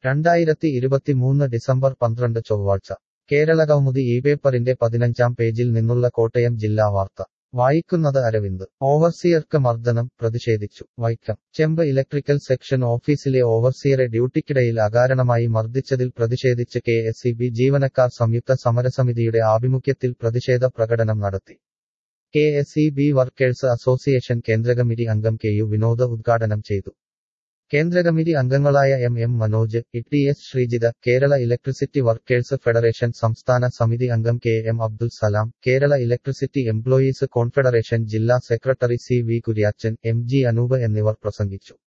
രണ്ടായിരത്തി ഇരുപത്തിമൂന്ന് ഡിസംബർ പന്ത്രണ്ട് ചൊവ്വാഴ്ച കേരളകൗമുദി ഈ പേപ്പറിന്റെ പതിനഞ്ചാം പേജിൽ നിന്നുള്ള കോട്ടയം ജില്ലാ വാർത്ത വായിക്കുന്നത് അരവിന്ദ് ഓവർസിയർക്ക് മർദ്ദനം പ്രതിഷേധിച്ചു വൈക്കം ചെമ്പ് ഇലക്ട്രിക്കൽ സെക്ഷൻ ഓഫീസിലെ ഓവർസിയറെ ഡ്യൂട്ടിക്കിടയിൽ അകാരണമായി മർദ്ദിച്ചതിൽ പ്രതിഷേധിച്ച് കെ എസ് ഇ ബി ജീവനക്കാർ സംയുക്ത സമരസമിതിയുടെ ആഭിമുഖ്യത്തിൽ പ്രതിഷേധ പ്രകടനം നടത്തി K S E B workers association കേന്ദ്രകമ്മിറ്റി അംഗം കെ യു വിനോദ് ഉദ്ഘാടനം ചെയ്തു കേന്ദ്രകമ്മിറ്റി അംഗങ്ങളായ M M Manoj E S Sreejitha Kerala electricity workers federation സംസ്ഥാന സമിതി അംഗം K M Abdul Salam Kerala electricity employees confederation ജില്ലാ secretary C V Kuriachan M G Anoop എന്നിവർ പ്രസംഗിച്ചു